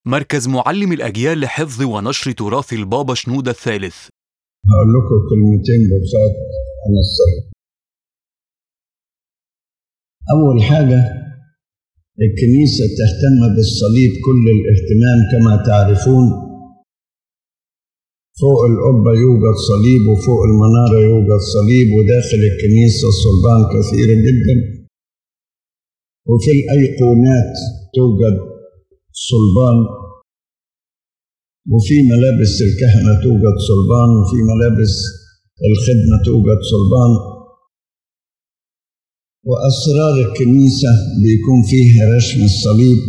مركز معلم الأجيال لحفظ ونشر تراث البابا شنودة الثالث هقول لكم كلمتين بساط عن الصليب أول حاجة الكنيسة تهتم بالصليب كل الاهتمام كما تعرفون فوق القبة يوجد صليب وفوق المنارة يوجد صليب وداخل الكنيسة صلبان كثيرة جدا وفي الأيقونات توجد صلبان وفي ملابس الكهنة توجد صلبان وفي ملابس الخدمة توجد صلبان وأسرار الكنيسة بيكون فيها رسم الصليب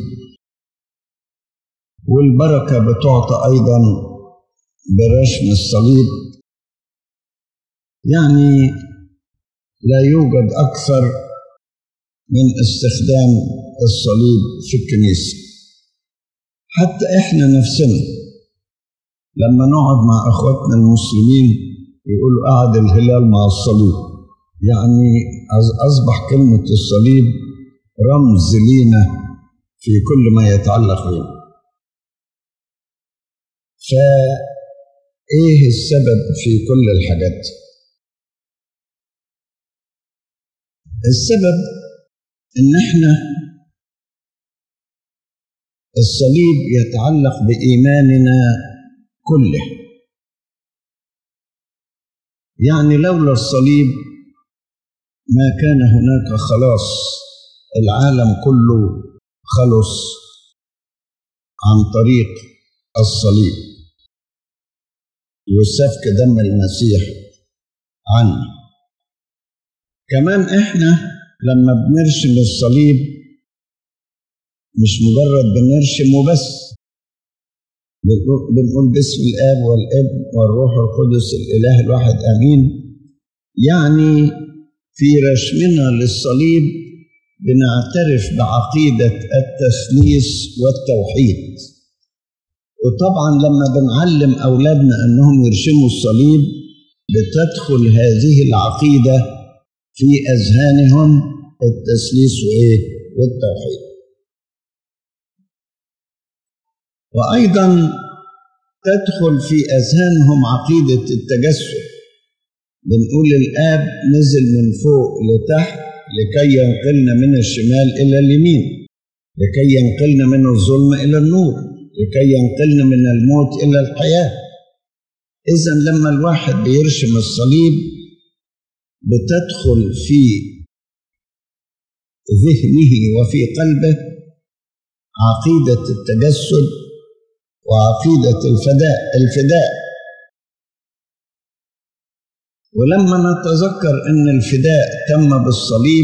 والبركة بتعطى أيضا برسم الصليب يعني لا يوجد أكثر من استخدام الصليب في الكنيسة حتى إحنا نفسنا لما نقعد مع أخواتنا المسلمين يقولوا قعد الهلال مع الصليب يعني أصبح كلمة الصليب رمز لينا في كل ما يتعلق بنا فإيه السبب في كل الحاجات السبب إن إحنا الصليب يتعلق بإيماننا كله يعني لولا الصليب ما كان هناك خلاص العالم كله خلص عن طريق الصليب وسفك دم المسيح عنا كمان احنا لما بنرسم الصليب مش مجرد بنرسم وبس بنقول باسم الاب والابن والروح القدس الاله الواحد امين يعني في رسمنا للصليب بنعترف بعقيده التثليث والتوحيد وطبعا لما بنعلم اولادنا انهم يرسموا الصليب بتدخل هذه العقيده في اذهانهم التثليث وايه والتوحيد وايضا تدخل في اذهانهم عقيده التجسد بنقول الاب نزل من فوق لتحت لكي ينقلنا من الشمال الى اليمين لكي ينقلنا من الظلم الى النور لكي ينقلنا من الموت الى الحياه اذا لما الواحد بيرسم الصليب بتدخل في ذهنه وفي قلبه عقيده التجسد وعقيدة الفداء الفداء ولما نتذكر أن الفداء تم بالصليب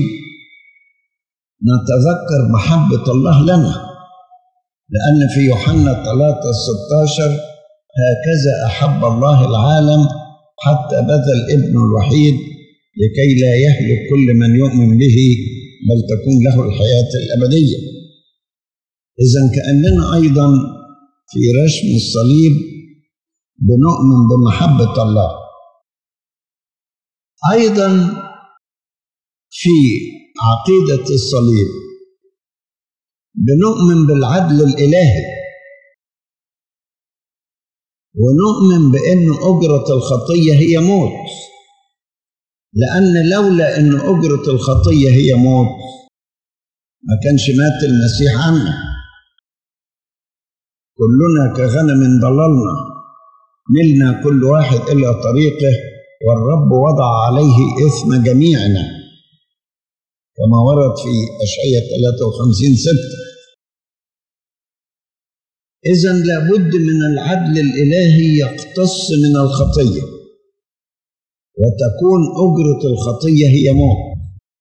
نتذكر محبة الله لنا لأن في يوحنا 3 16 هكذا أحب الله العالم حتى بذل ابنه الوحيد لكي لا يهلك كل من يؤمن به بل تكون له الحياة الأبدية إذا كأننا أيضا في رسم الصليب بنؤمن بمحبة الله أيضا في عقيدة الصليب بنؤمن بالعدل الإلهي ونؤمن بأن أجرة الخطية هي موت لأن لولا أن أجرة الخطية هي موت ما كانش مات المسيح عنا كلنا كغنم ضللنا ملنا كل واحد إلى طريقه والرب وضع عليه إثم جميعنا كما ورد في أشعية 53 ستة إذا لابد من العدل الإلهي يقتص من الخطية وتكون أجرة الخطية هي موت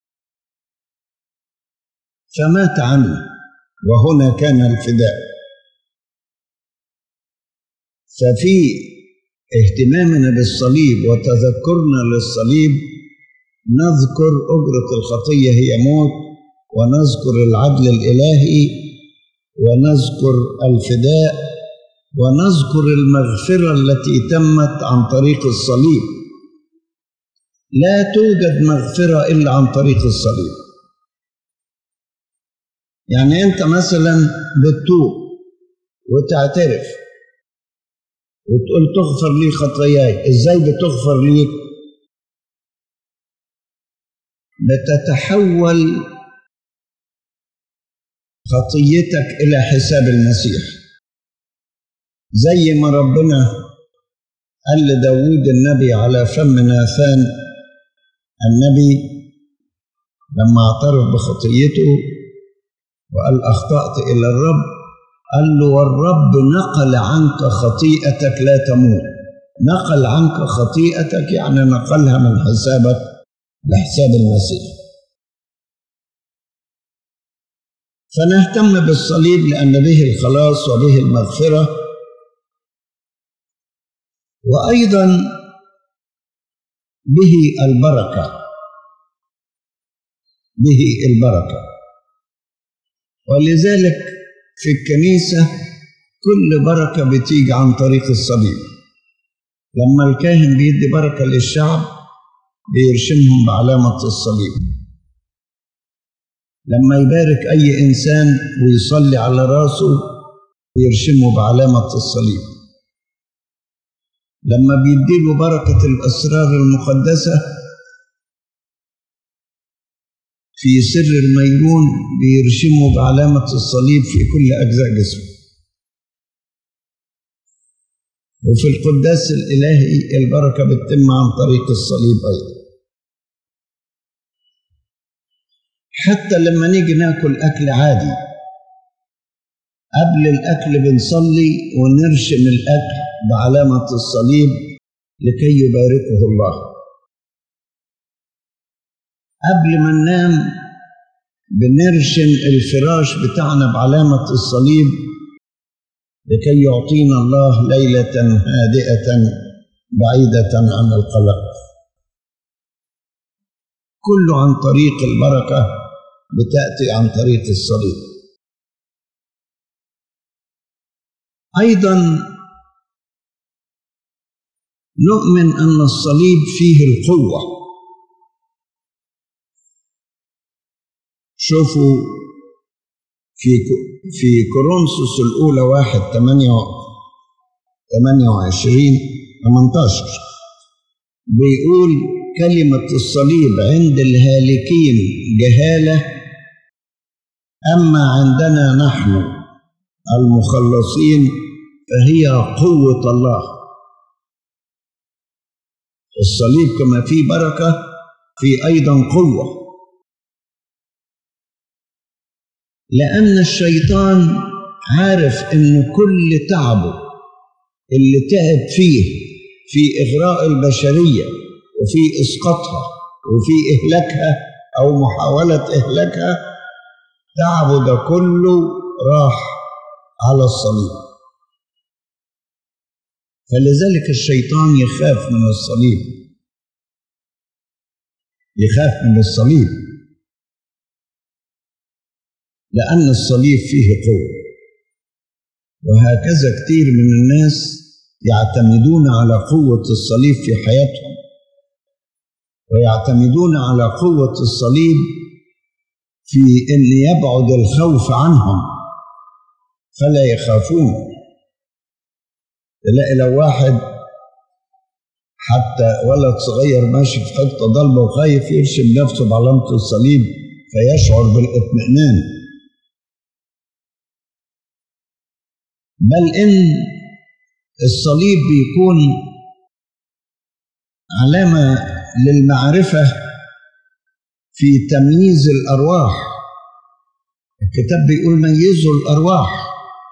فمات عنا وهنا كان الفداء ففي اهتمامنا بالصليب وتذكرنا للصليب نذكر أجرة الخطية هي موت ونذكر العدل الإلهي ونذكر الفداء ونذكر المغفرة التي تمت عن طريق الصليب لا توجد مغفرة إلا عن طريق الصليب يعني أنت مثلا بتتوب وتعترف وتقول تغفر لي خطاياي ازاي بتغفر ليك بتتحول خطيتك الى حساب المسيح زي ما ربنا قال لداود النبي على فم ناثان النبي لما اعترف بخطيته وقال اخطات الى الرب قال له والرب نقل عنك خطيئتك لا تموت نقل عنك خطيئتك يعني نقلها من حسابك لحساب المسيح فنهتم بالصليب لأن به الخلاص وبه المغفرة وأيضا به البركة به البركة ولذلك في الكنيسة كل بركة بتيجي عن طريق الصليب لما الكاهن بيدي بركة للشعب بيرشمهم بعلامة الصليب لما يبارك أي إنسان ويصلي على راسه يرشمه بعلامة الصليب لما بيديله بركة الأسرار المقدسة في سر الميرون بيرشمه بعلامة الصليب في كل أجزاء جسمه وفي القداس الإلهي البركة بتتم عن طريق الصليب أيضا حتى لما نيجي ناكل أكل عادي قبل الأكل بنصلي ونرشم الأكل بعلامة الصليب لكي يباركه الله قبل ما ننام بنرشم الفراش بتاعنا بعلامة الصليب لكي يعطينا الله ليلة هادئة بعيدة عن القلق كله عن طريق البركة بتأتي عن طريق الصليب أيضا نؤمن أن الصليب فيه القوة شوفوا في في كورنثوس الأولى واحد ثمانية ثمانية وعشرين ثمانتاشر بيقول كلمة الصليب عند الهالكين جهالة أما عندنا نحن المخلصين فهي قوة الله الصليب كما فيه بركة في أيضا قوة لأن الشيطان عارف إن كل تعبه اللي تعب فيه في إغراء البشرية وفي إسقاطها وفي إهلاكها أو محاولة إهلاكها تعبه ده كله راح على الصليب فلذلك الشيطان يخاف من الصليب يخاف من الصليب لأن الصليب فيه قوة وهكذا كتير من الناس يعتمدون على قوة الصليب في حياتهم ويعتمدون على قوة الصليب في أن يبعد الخوف عنهم فلا يخافون تلاقي لو واحد حتى ولد صغير ماشي في حته ضلمه وخايف يرشم نفسه بعلامه الصليب فيشعر بالاطمئنان بل ان الصليب بيكون علامه للمعرفه في تمييز الارواح الكتاب بيقول ميزوا الارواح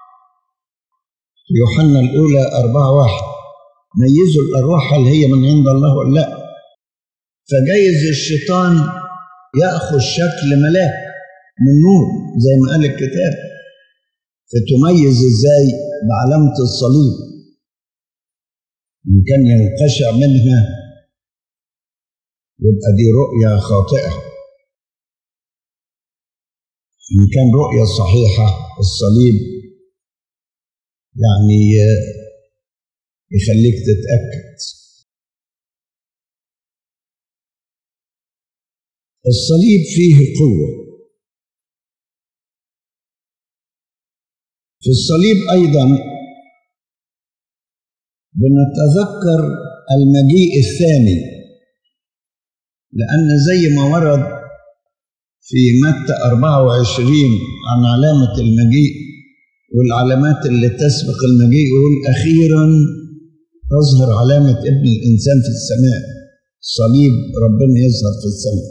يوحنا الأولى أربعة واحد ميزوا الأرواح هل هي من عند الله ولا لا فجايز الشيطان يأخذ شكل ملاك من نور زي ما قال الكتاب فتميز ازاي بعلامة الصليب إن كان ينقشع منها يبقى دي رؤية خاطئة إن كان رؤية صحيحة الصليب يعني يخليك تتأكد الصليب فيه قوة في الصليب أيضا بنتذكر المجيء الثاني لأن زي ما ورد في متى 24 عن علامة المجيء والعلامات اللي تسبق المجيء يقول أخيرا تظهر علامة ابن الإنسان في السماء صليب ربنا يظهر في السماء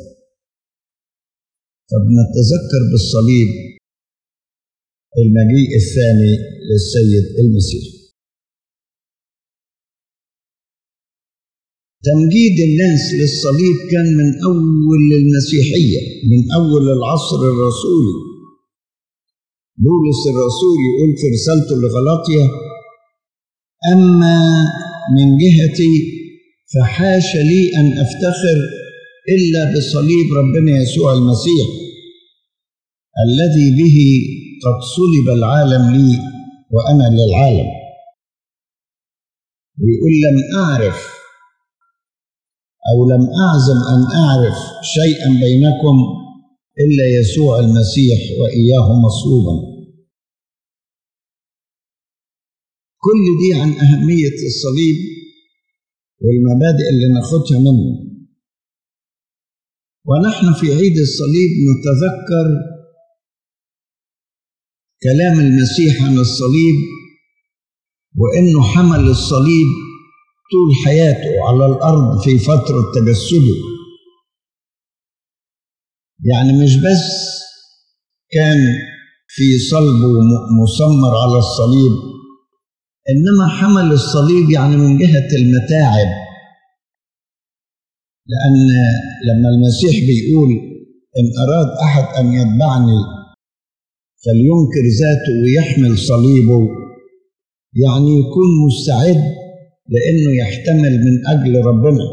فبنتذكر بالصليب المجيء الثاني للسيد المسيح تمجيد الناس للصليب كان من أول المسيحية من أول العصر الرسولي بولس الرسول يقول في رسالته لغلاطيا أما من جهتي فحاش لي أن أفتخر إلا بصليب ربنا يسوع المسيح الذي به قد صلب العالم لي وأنا للعالم ويقول لم أعرف أو لم أعزم أن أعرف شيئا بينكم إلا يسوع المسيح وإياه مصلوبا كل دي عن أهمية الصليب والمبادئ اللي ناخدها منه ونحن في عيد الصليب نتذكر كلام المسيح عن الصليب وانه حمل الصليب طول حياته على الارض في فتره تجسده يعني مش بس كان في صلبه مسمر على الصليب انما حمل الصليب يعني من جهه المتاعب لان لما المسيح بيقول ان اراد احد ان يتبعني فلينكر ذاته ويحمل صليبه يعني يكون مستعد لانه يحتمل من اجل ربنا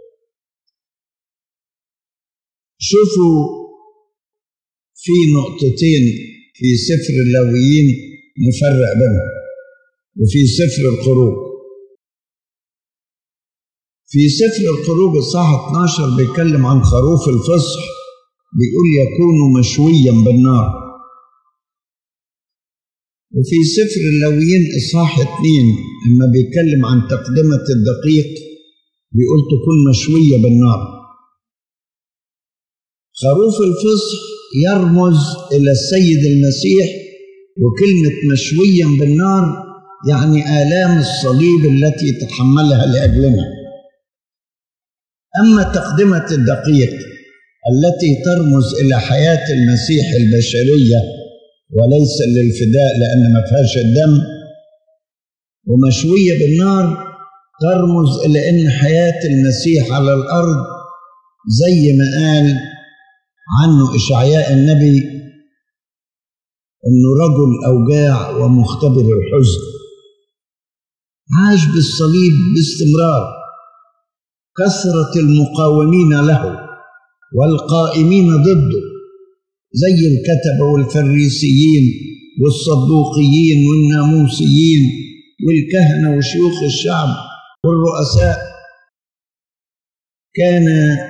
شوفوا في نقطتين في سفر اللاويين نفرق بينهم وفي سفر الخروج في سفر الخروج الصح 12 بيتكلم عن خروف الفصح بيقول يكون مشويا بالنار وفي سفر اللاويين إصحاح اتنين لما بيتكلم عن تقدمة الدقيق بيقول تكون مشوية بالنار خروف الفصح يرمز إلى السيد المسيح وكلمة مشويا بالنار يعني آلام الصليب التي تحملها لأجلنا أما تقدمة الدقيق التي ترمز إلى حياة المسيح البشرية وليس للفداء لأن ما فيهاش الدم ومشوية بالنار ترمز إلى أن حياة المسيح على الأرض زي ما قال عنه إشعياء النبي أنه رجل أوجاع ومختبر الحزن عاش بالصليب باستمرار كثرة المقاومين له والقائمين ضده زي الكتبة والفريسيين والصدوقيين والناموسيين والكهنة وشيوخ الشعب والرؤساء كان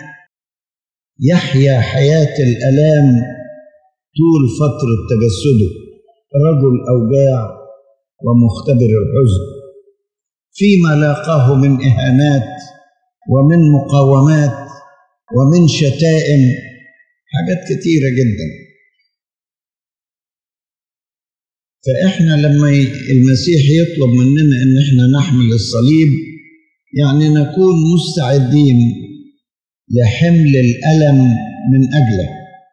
يحيا حياة الألام طول فترة تجسده رجل أوجاع ومختبر الحزن فيما لاقاه من إهانات ومن مقاومات ومن شتائم حاجات كتيرة جدا فإحنا لما المسيح يطلب مننا إن إحنا نحمل الصليب يعني نكون مستعدين لحمل الألم من أجله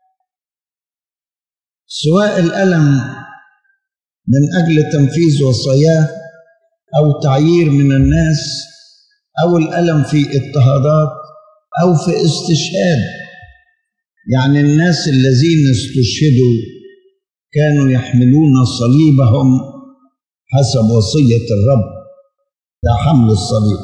سواء الألم من أجل تنفيذ وصاياه أو تعيير من الناس أو الألم في اضطهادات أو في استشهاد يعني الناس الذين استشهدوا كانوا يحملون صليبهم حسب وصية الرب ده حمل الصليب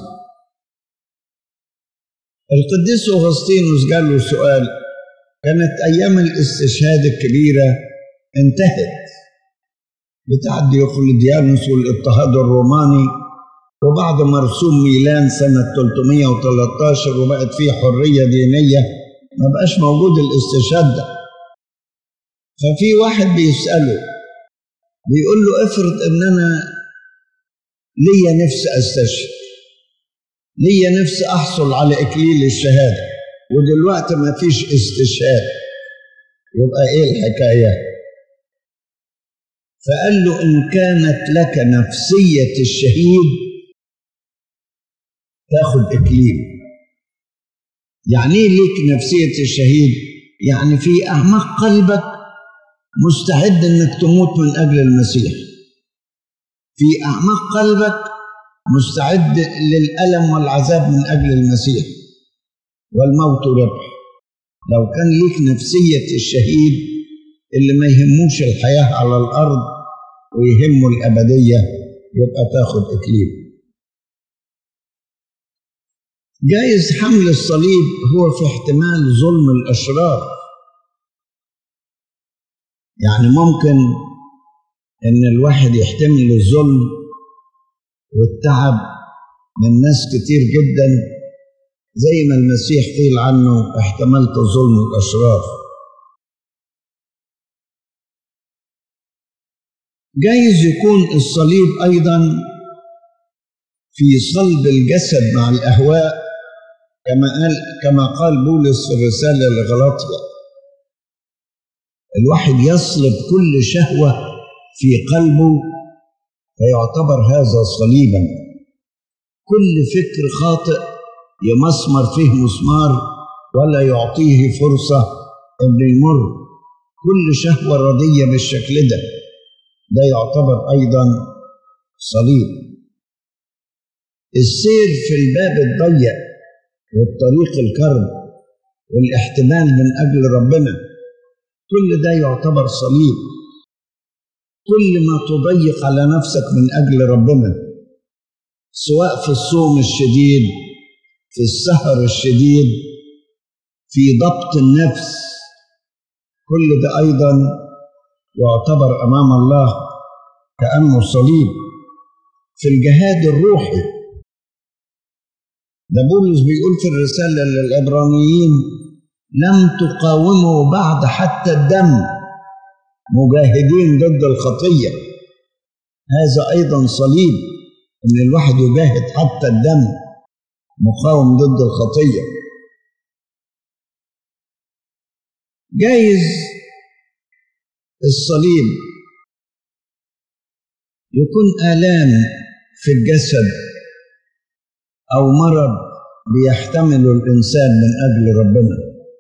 القديس أغسطينوس قال له سؤال كانت أيام الاستشهاد الكبيرة انتهت بتاع ديوقليديانوس والاضطهاد الروماني وبعد مرسوم ميلان سنة 313 وبقت فيه حرية دينية ما بقاش موجود الاستشهاد ده ففي واحد بيسأله بيقول له افرض ان انا ليا نفس استشهد ليا نفس احصل على اكليل الشهاده ودلوقتي ما فيش استشهاد يبقى ايه الحكايه فقال له ان كانت لك نفسيه الشهيد تاخد اكليل يعني ايه ليك نفسيه الشهيد يعني في اعماق قلبك مستعد انك تموت من اجل المسيح في اعماق قلبك مستعد للالم والعذاب من اجل المسيح والموت ربح لو كان ليك نفسيه الشهيد اللي ما يهموش الحياه على الارض ويهمه الابديه يبقى تاخد اكليل جايز حمل الصليب هو في احتمال ظلم الاشرار يعني ممكن ان الواحد يحتمل الظلم والتعب من ناس كتير جدا زي ما المسيح قيل عنه احتملت ظلم الاشرار جايز يكون الصليب ايضا في صلب الجسد مع الاهواء كما قال كما قال بولس في الرساله لغلاطيا الواحد يصلب كل شهوه في قلبه فيعتبر هذا صليبا كل فكر خاطئ يمسمر فيه مسمار ولا يعطيه فرصه انه يمر كل شهوه رديه بالشكل ده ده يعتبر ايضا صليب السير في الباب الضيق والطريق الكرب والاحتمال من اجل ربنا كل ده يعتبر صليب كل ما تضيق على نفسك من اجل ربنا سواء في الصوم الشديد في السهر الشديد في ضبط النفس كل ده ايضا يعتبر امام الله كانه صليب في الجهاد الروحي ده بولس بيقول في الرساله للعبرانيين لم تقاوموا بعد حتى الدم مجاهدين ضد الخطيه هذا ايضا صليب ان الواحد يجاهد حتى الدم مقاوم ضد الخطيه جايز الصليب يكون آلام في الجسد أو مرض بيحتمله الإنسان من أجل ربنا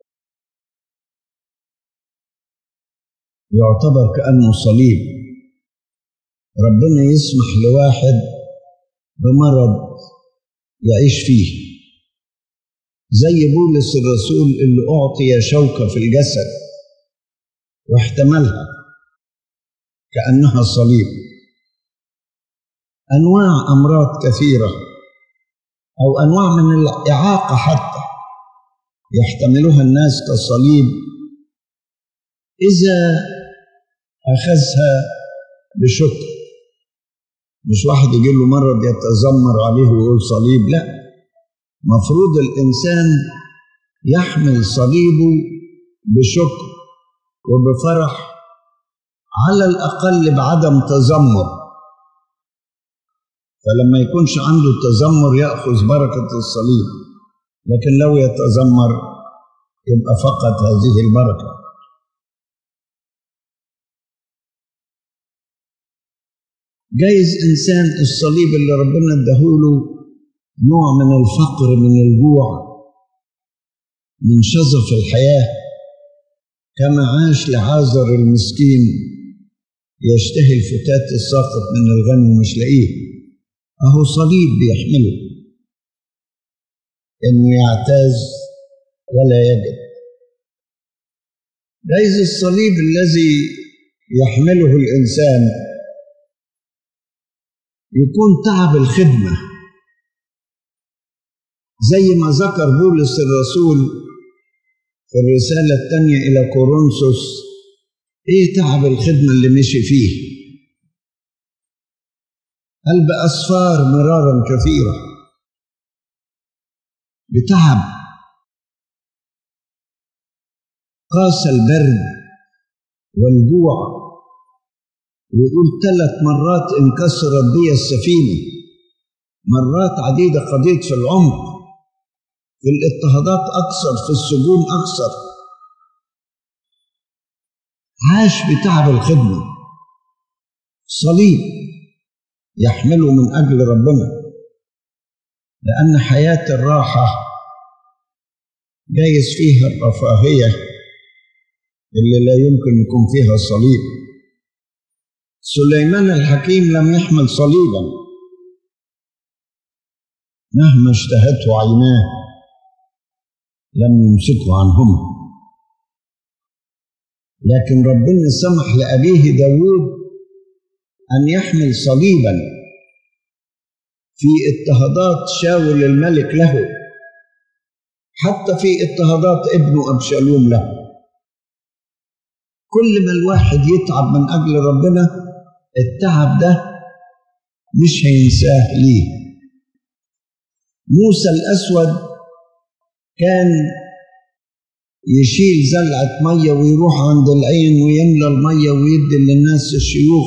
يعتبر كأنه صليب ربنا يسمح لواحد بمرض يعيش فيه زي بولس الرسول اللي أعطي شوكة في الجسد واحتملها كأنها صليب أنواع أمراض كثيرة أو أنواع من الإعاقة حتى يحتملها الناس كصليب إذا أخذها بشكر مش واحد يجي له مرض يتذمر عليه ويقول صليب لا مفروض الإنسان يحمل صليبه بشكر وبفرح على الأقل بعدم تذمر فلما يكونش عنده تذمر يأخذ بركة الصليب لكن لو يتذمر يبقى فقط هذه البركة جايز إنسان الصليب اللي ربنا اداهوله نوع من الفقر من الجوع من شظف الحياة كما عاش لعازر المسكين يشتهي الفتات الساقط من الغنم مش لاقيه أهو صليب بيحمله إنه يعتاز ولا يجد جايز الصليب الذي يحمله الإنسان يكون تعب الخدمة زي ما ذكر بولس الرسول في الرسالة الثانية إلى كورنثوس إيه تعب الخدمة اللي مشي فيه قال بأسفار مرارا كثيرة بتعب قاس البرد والجوع ويقول ثلاث مرات انكسرت بي السفينة مرات عديدة قضيت في العمق في الاضطهادات أكثر في السجون أكثر عاش بتعب الخدمة صليب يحمله من أجل ربنا لأن حياة الراحة جايز فيها الرفاهية اللي لا يمكن يكون فيها صليب سليمان الحكيم لم يحمل صليبا مهما اشتهته عيناه لم يمسكه عنهما لكن ربنا سمح لأبيه داود أن يحمل صليبا في اضطهادات شاول الملك له حتى في اضطهادات ابنه أبشالوم له كل ما الواحد يتعب من أجل ربنا التعب ده مش هينساه ليه موسى الأسود كان يشيل زلعة مية ويروح عند العين ويملى المية ويدي للناس الشيوخ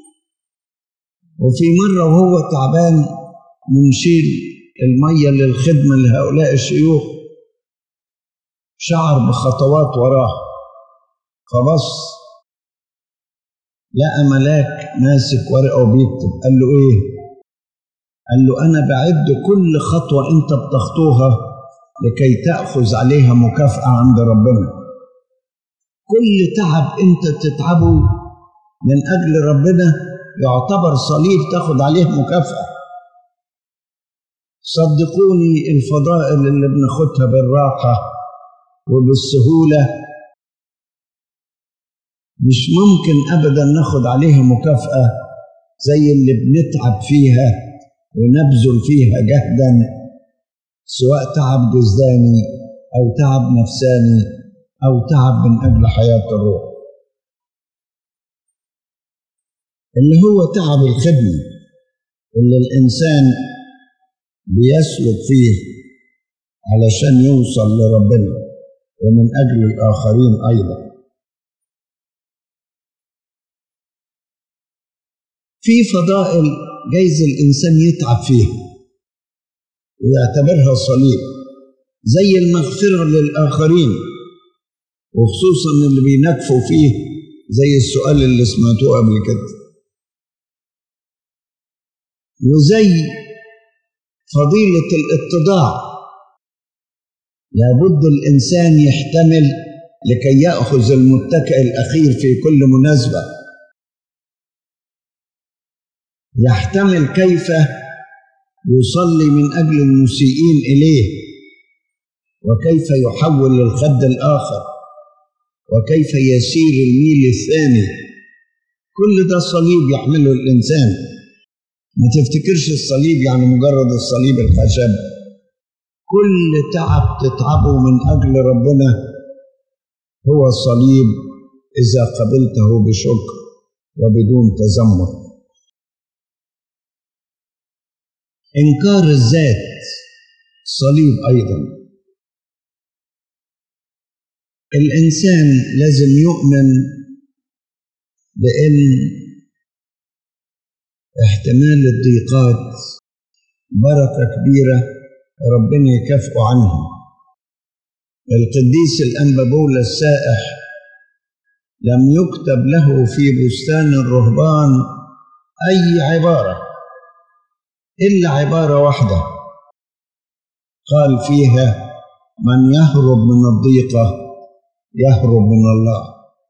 وفي مرة وهو تعبان ونشيل المية للخدمة لهؤلاء الشيوخ شعر بخطوات وراه فبص لقى ملاك ماسك ورقة وبيكتب قال له ايه قال له انا بعد كل خطوة انت بتخطوها لكي تأخذ عليها مكافأة عند ربنا كل تعب انت تتعبه من اجل ربنا يعتبر صليب تاخد عليه مكافأة صدقوني الفضائل اللي بناخدها بالراحة وبالسهولة مش ممكن أبدا ناخد عليها مكافأة زي اللي بنتعب فيها ونبذل فيها جهدا سواء تعب جسداني أو تعب نفساني أو تعب من أجل حياة الروح اللي هو تعب الخدمة اللي الإنسان بيسلك فيه علشان يوصل لربنا ومن أجل الآخرين أيضا في فضائل جايز الإنسان يتعب فيها ويعتبرها صليب زي المغفرة للآخرين وخصوصا اللي بينكفوا فيه زي السؤال اللي سمعتوه قبل كده وزي فضيلة الاتضاع لابد الإنسان يحتمل لكي يأخذ المتكئ الأخير في كل مناسبة يحتمل كيف يصلي من أجل المسيئين إليه وكيف يحول الخد الآخر وكيف يسير الميل الثاني كل ده صليب يحمله الإنسان ما تفتكرش الصليب يعني مجرد الصليب الخشب كل تعب تتعبه من أجل ربنا هو صليب إذا قبلته بشكر وبدون تذمر إنكار الذات صليب أيضا الإنسان لازم يؤمن بأن احتمال الضيقات بركة كبيرة ربنا يكافئه عنها القديس الأنبابول السائح لم يكتب له في بستان الرهبان أي عبارة إلا عبارة واحدة قال فيها من يهرب من الضيقة يهرب من الله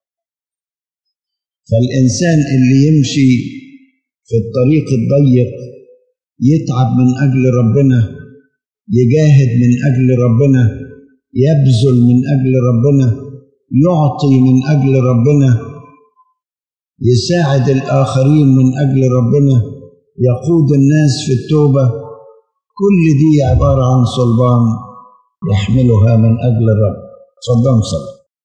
فالإنسان اللي يمشي في الطريق الضيق يتعب من أجل ربنا يجاهد من أجل ربنا يبذل من أجل ربنا يعطي من أجل ربنا يساعد الآخرين من أجل ربنا يقود الناس في التوبة كل دي عبارة عن صلبان يحملها من أجل الرب صدام صلى